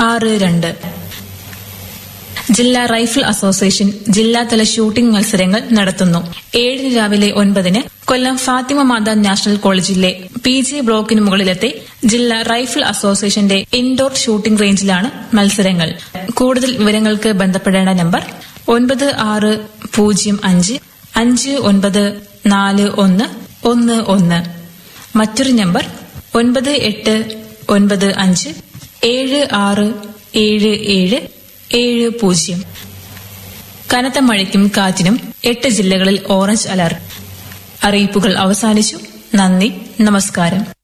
ആറ് രണ്ട് ജില്ലാ റൈഫിൾ അസോസിയേഷൻ ജില്ലാതല ഷൂട്ടിംഗ് മത്സരങ്ങൾ നടത്തുന്നു ഏഴിന് രാവിലെ ഒൻപതിന് കൊല്ലം ഫാത്തിമ മാതാ നാഷണൽ കോളേജിലെ പി ജി ബ്ലോക്കിന് മുകളിലത്തെ ജില്ലാ റൈഫിൾ അസോസിയേഷന്റെ ഇൻഡോർ ഷൂട്ടിംഗ് റേഞ്ചിലാണ് മത്സരങ്ങൾ കൂടുതൽ വിവരങ്ങൾക്ക് ബന്ധപ്പെടേണ്ട നമ്പർ ഒൻപത് ആറ് പൂജ്യം അഞ്ച് അഞ്ച് ഒൻപത് നാല് ഒന്ന് ഒന്ന് ഒന്ന് മറ്റൊരു നമ്പർ ഒൻപത് എട്ട് ഒൻപത് അഞ്ച് ഏഴ് ആറ് ഏഴ് ഏഴ് ഏഴ് പൂജ്യം കനത്ത മഴയ്ക്കും കാറ്റിനും എട്ട് ജില്ലകളിൽ ഓറഞ്ച് അലർട്ട് അറിയിപ്പുകൾ അവസാനിച്ചു നന്ദി നമസ്കാരം